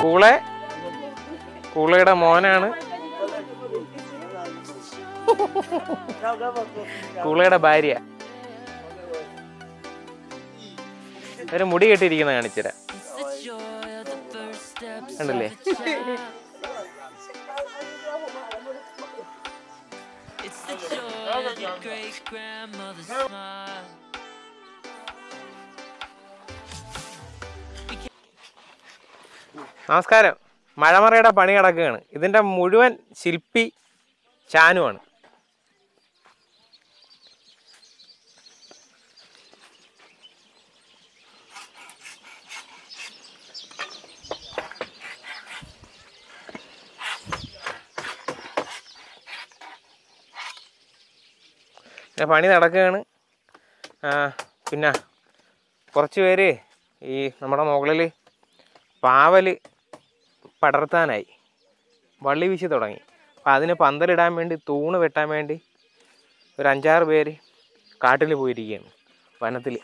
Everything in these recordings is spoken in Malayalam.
കൂളെ കൂളയുടെ മോനാണ് കൂളയുടെ ഭാര്യ ഒരു മുടി കെട്ടിയിരിക്കുന്ന കാണിച്ചുതരാം കണ്ടില്ലേ It's the joy of your great grandmother's smile. നമസ്കാരം മഴമറയുടെ പണി കിടക്കുകയാണ് ഇതിൻ്റെ മുഴുവൻ ശില്പി ചാനുവാണ് ഇതിന്റെ പണി നടക്കുകയാണ് ആ, പിന്നെ കുറച്ച് പേര് ഈ നമ്മുടെ മുകളിൽ പാവല് പടർത്താനായി വള്ളി വീശി തുടങ്ങി അപ്പം അതിന് പന്തലിടാൻ വേണ്ടി തൂണ് വെട്ടാൻ വേണ്ടി ഒരു അഞ്ചാറ് പേര് കാട്ടിൽ പോയിരിക്കുകയാണ് വനത്തിൽ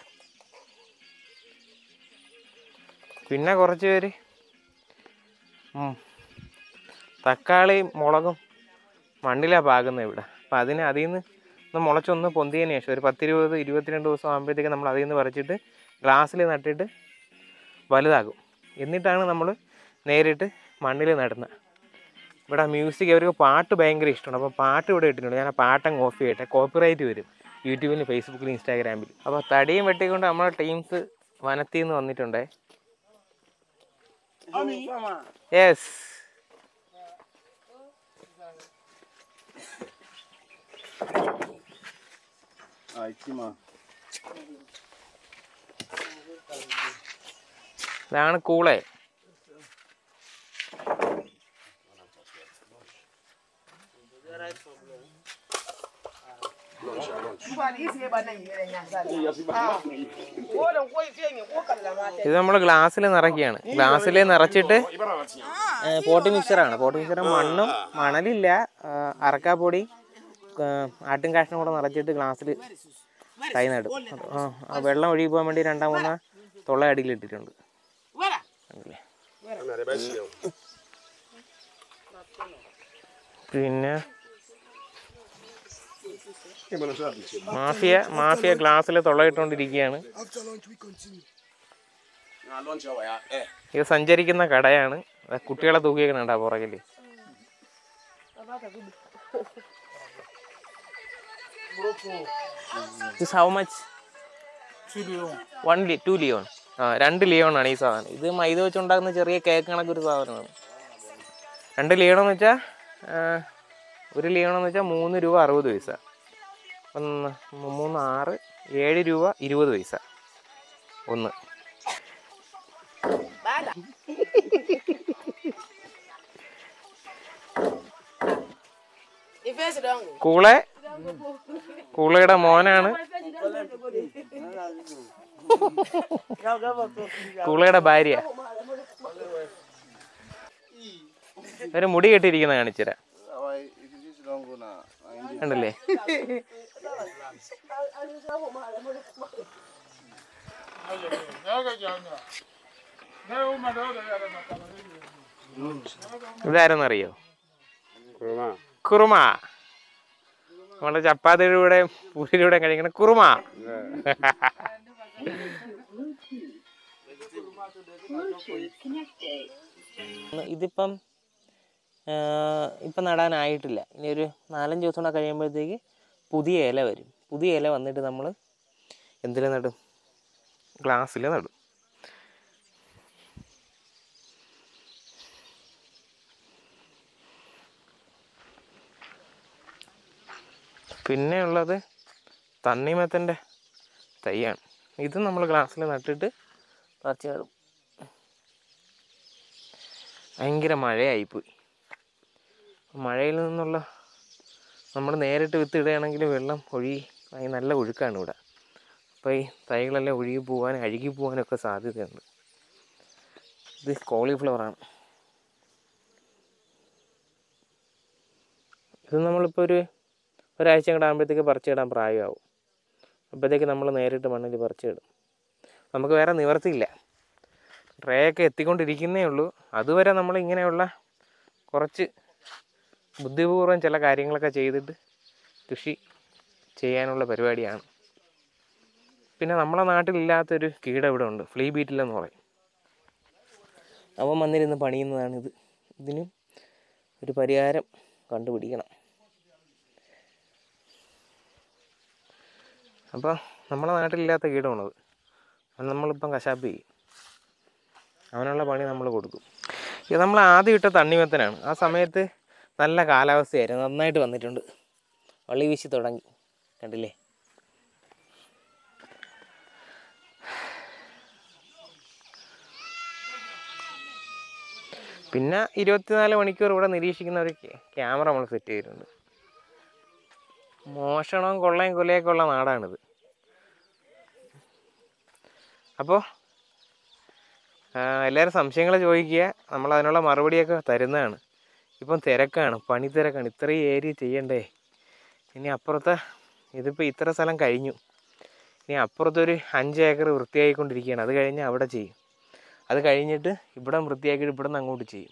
പിന്നെ കുറച്ച് പേര് ഉം, തക്കാളിയും മുളകും മണ്ണിലാണ് പാകുന്നത് ഇവിടെ അപ്പം അതിന് അതിൽ നിന്ന് ഒന്ന് മുളച്ചൊന്ന് പൊന്തിയതിന് ശേഷം ഒരു പത്തിരുപത് ഇരുപത്തിരണ്ട് ദിവസം ആകുമ്പോഴത്തേക്ക് നമ്മൾ അതിൽ നിന്ന് പറിച്ചിട്ട് ഗ്ലാസ്സിൽ നട്ടിട്ട് വലുതാകും എന്നിട്ടാണ് നമ്മൾ നേരിട്ട് മണ്ണിൽ നടുന്നത് ഇവിടെ മ്യൂസിക് അവർക്ക് പാട്ട് ഭയങ്കര ഇഷ്ടമാണ് അപ്പോൾ പാട്ട് ഇവിടെ ഇട്ടിട്ടുണ്ട് ഞാൻ ആ പാട്ടങ്ങ് ഓഫ് ചെയ്യട്ടെ കോപ്പിറൈറ്റ് വരും യൂട്യൂബിൽ ഫേസ്ബുക്കിൽ ഇൻസ്റ്റാഗ്രാമിൽ അപ്പോൾ തടിയും വെട്ടിക്കൊണ്ട് നമ്മളെ ടീംസ് വനത്തിൽ നിന്ന് വന്നിട്ടുണ്ടേ യെസ് ഇതാണ് കൂളെ ഇത് നമ്മൾ ഗ്ലാസ്സിൽ നിറയ്ക്കുകയാണ് ഗ്ലാസ്സിൽ നിറച്ചിട്ട് പോട്ടി മിക്സറാണ് പോട്ടി മിക്സർ മണ്ണും മണലില്ല ആ, അറക്കാപ്പൊടി ആ, ആട്ടും കാഷ്ണം കൂടെ നിറച്ചിട്ട് ഗ്ലാസ്സിൽ കൈ നടും ആ, ആ വെള്ളം ഒഴുകി പോകാൻ വേണ്ടി രണ്ടാം മൂന്നാ തൊള്ള അടിയിൽ ഇട്ടിട്ടുണ്ട് കണ്ടില്ലേ? പിന്നെ മാഫിയ മാഫിയ ഗ്ലാസ്സിൽ തൊള്ളയിട്ടുകൊണ്ടിരിക്കുകയാണ് ഇത് സഞ്ചരിക്കുന്ന കടയാണ് ദാ കുട്ടികളെ തൂക്കിയേക്കണുണ്ടാ പുറകില് ദിസ് ഹൗ മച്ച് വൺ ലി ടു ലിയോൺ ആ രണ്ട് ലിയോൺ ആണ് ഈ സാധനം ഇത് മൈദ വെച്ചുണ്ടാക്കുന്ന ചെറിയ കേക്ക് കണക്കൊരു സാധനമാണ് രണ്ട് ലിയോൺ എന്ന് വെച്ചാൽ ഒരു ലിയോൺ എന്ന് വെച്ചാൽ മൂന്ന് രൂപ അറുപത് പൈസ ഒന്ന് മൂന്ന് ആറ് ഏഴ് രൂപ ഇരുപത് പൈസ ഒന്ന് കൂളെ കൂളയുടെ മോനാണ് കൂളയുടെ ഭാര്യ ഒരു മുടി കെട്ടിയിരിക്കുന്ന കാണിച്ചുതരാം കണ്ടല്ലേ ഇതാരെന്നറിയോ കുറുമ നമ്മുടെ ചപ്പാത്തിയുടെ പൂരിയുടെ കഴിക്കണ കുറുമ ഇതിപ്പം ആ, ഇപ്പം നടാനായിട്ടില്ല ഇനി ഒരു നാലഞ്ച് ദിവസം കൂടെ കഴിയുമ്പോഴത്തേക്ക് പുതിയ ഇല വരും പുതിയ ഇല വന്നിട്ട് നമ്മൾ എന്തിൽ നടും ഗ്ലാസ്സിൽ നടും പിന്നെ ഉള്ളത് തണ്ണിമത്തൻ്റെ തൈയാണ് ഇത് നമ്മൾ ഗ്ലാസ്സിൽ നട്ടിട്ട് പറിച്ച് നടും ഭയങ്കര മഴയായിപ്പോയി മഴയിൽ നിന്നുള്ള നമ്മൾ നേരിട്ട് വിത്ത് ഇടുകയാണെങ്കിൽ വെള്ളം ഒഴുകി ഭയ- നല്ല ഒഴുക്കാണ് ഇവിടെ അപ്പോൾ ഈ തൈകളെല്ലാം ഒഴുകി പോകാനും അഴുകി പോകാനൊക്കെ സാധ്യതയുണ്ട് ഇത് കോളിഫ്ലവറാണ് ഇത് നമ്മളിപ്പോൾ ഒരു ഒരാഴ്ച കൂടെ ആകുമ്പോഴത്തേക്ക് പറിച്ചിടാൻ പ്രായമാവും അപ്പോഴത്തേക്ക് നമ്മൾ നേരിട്ട് മണ്ണിൽ പറിച്ചിടും നമുക്ക് വേറെ നിവർത്തിയില്ല ട്രേ ഒക്കെ എത്തിക്കൊണ്ടിരിക്കുന്നേ ഉള്ളൂ അതുവരെ നമ്മൾ ഇങ്ങനെയുള്ള കുറച്ച് ബുദ്ധിപൂർവ്വം ചില കാര്യങ്ങളൊക്കെ ചെയ്തിട്ട് കൃഷി ചെയ്യാനുള്ള പരിപാടിയാണ് പിന്നെ നമ്മളെ നാട്ടിലില്ലാത്തൊരു കീടം ഇവിടെ ഉണ്ട് ഫ്ലീ ബീറ്റിലെന്ന് പറയും അവൻ വന്നിരുന്ന് പണിയുന്നതാണിത് ഇതിനും ഒരു പരിഹാരം കണ്ടുപിടിക്കണം അപ്പോൾ നമ്മളെ നാട്ടിലില്ലാത്ത കീടമാണത് അത് നമ്മളിപ്പം കശാപ്പ് ചെയ്യും അവനുള്ള പണി നമ്മൾ കൊടുക്കും ഇത് നമ്മൾ ആദ്യം ഇട്ട തണ്ണിമത്തനാണ് ആ സമയത്ത് നല്ല കാലാവസ്ഥയായിരുന്നു നന്നായിട്ട് വന്നിട്ടുണ്ട് വള്ളി വീശി തുടങ്ങി കണ്ടില്ലേ പിന്നെ ഇരുപത്തിനാല് മണിക്കൂർ ഇവിടെ നിരീക്ഷിക്കുന്ന ഒരു ക്യാ- ക്യാമറ നമ്മൾ സെറ്റ് ചെയ്തിട്ടുണ്ട് മോഷണവും കൊള്ളയും കൊലയൊക്കെ ഉള്ള നാടാണിത് അപ്പോൾ എല്ലാവരും സംശയങ്ങൾ ചോദിക്കുക നമ്മൾ അതിനുള്ള മറുപടിയൊക്കെ തരുന്നതാണ് ഇപ്പം തിരക്കാണ് പണി തിരക്കാണ് ഇത്രയും ഏരിയ ചെയ്യണ്ടേ ഇനി അപ്പുറത്തെ ഇതിപ്പോൾ ഇത്ര സ്ഥലം കഴിഞ്ഞു ഇനി അപ്പുറത്തൊരു അഞ്ച് ഏക്കർ വൃത്തിയായിക്കൊണ്ടിരിക്കുകയാണ് അത് കഴിഞ്ഞ് അവിടെ ചെയ്യും അത് കഴിഞ്ഞിട്ട് ഇവിടെ വൃത്തിയാക്കിയിട്ട് ഇവിടെ നിന്ന് അങ്ങോട്ട് ചെയ്യും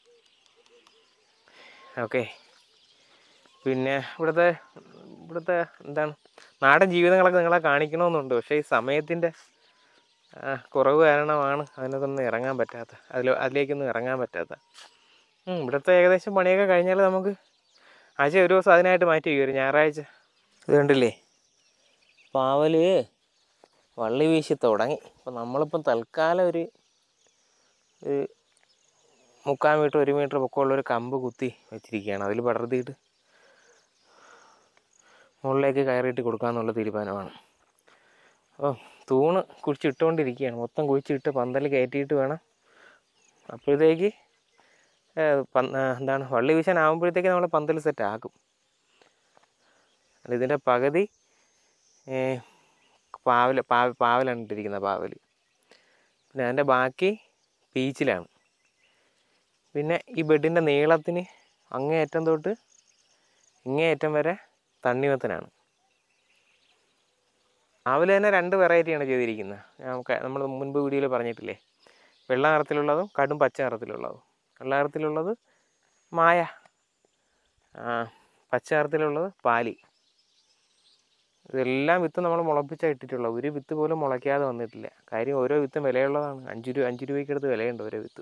ഓക്കെ പിന്നെ ഇവിടുത്തെ ഇവിടുത്തെ എന്താണ് നാടൻ ജീവിതങ്ങളൊക്കെ നിങ്ങളെ കാണിക്കണമെന്നുണ്ട് പക്ഷേ ഈ സമയത്തിൻ്റെ ആ, കുറവ് കാരണമാണ് അതിനകത്തൊന്നും ഇറങ്ങാൻ പറ്റാത്ത അതിൽ അതിലേക്കൊന്നും ഇറങ്ങാൻ പറ്റാത്ത ഉം, ഇവിടുത്തെ ഏകദേശം പണിയൊക്കെ കഴിഞ്ഞാൽ നമുക്ക് ആഴ്ച ഒരു ദിവസം അതിനായിട്ട് മാറ്റി വയ്ക്കും ഒരു ഞായറാഴ്ച ഇത് കണ്ടില്ലേ പാവല് വള്ളി വീശി തുടങ്ങി അപ്പം നമ്മളിപ്പം തൽക്കാലം ഒരു ഒരു മുക്കാൽ മീറ്റർ ഒരു മീറ്റർ പൊക്കമുള്ള ഒരു കമ്പ് കുത്തി വെച്ചിരിക്കുകയാണ് അതിൽ പടർത്തിയിട്ട് മുകളിലേക്ക് കയറിയിട്ട് കൊടുക്കാമെന്നുള്ള തീരുമാനമാണ് അപ്പോൾ തൂണ് കുഴിച്ചിട്ടുകൊണ്ടിരിക്കുകയാണ് മൊത്തം കുഴിച്ചിട്ട് പന്തൽ കയറ്റിയിട്ട് വേണം അപ്പോഴത്തേക്ക് ഏ, പന്ത് ആ, എന്താണ് വള്ളി വീശാൻ ആകുമ്പോഴത്തേക്ക് നമ്മൾ പന്തൽ സെറ്റ് ആക്കും അല്ല ഇതിൻ്റെ പകുതി ഏ, പാവൽ പാവ പാവലാണ് ഇട്ടിരിക്കുന്നത് പാവൽ പിന്നെ അതിൻ്റെ ബാക്കി പീച്ചിലാണ് പിന്നെ ഈ ബെഡിൻ്റെ നീളത്തിന് അങ്ങേയറ്റം തൊട്ട് ഇങ്ങേയറ്റം വരെ തണ്ണിമത്തനാണ് രാവിലെ തന്നെ രണ്ട് വെറൈറ്റിയാണ് ചെയ്തിരിക്കുന്നത് നമ്മൾ മുൻപ് വീഡിയോയിൽ പറഞ്ഞിട്ടില്ലേ വെള്ള നിറത്തിലുള്ളതും കടും പച്ച നിറത്തിലുള്ളതും വെള്ള നിറത്തിലുള്ളത് മായ ആ, പച്ച നിറത്തിലുള്ളത് പാലി ഇതെല്ലാം വിത്ത് നമ്മൾ മുളപ്പിച്ചാണ് ഇട്ടിട്ടുള്ളത് ഒരു വിത്ത് പോലും മുളയ്ക്കാതെ വന്നിട്ടില്ല കാര്യം ഓരോ വിത്തും വിലയുള്ളതാണ് അഞ്ച് രൂപ അഞ്ച് രൂപയ്ക്ക് അടുത്ത് വിലയുണ്ട് ഓരോ വിത്ത്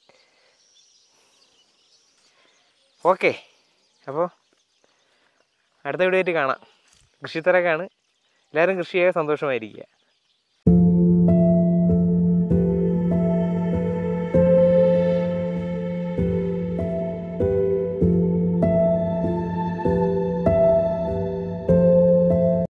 ഓക്കെ അപ്പോൾ അടുത്ത വീഡിയോ ആയിട്ട് കാണാം കൃഷിത്തിരക്കാണ് എല്ലാവരും കൃഷി ചെയ്യാൻ സന്തോഷമായിരിക്കുക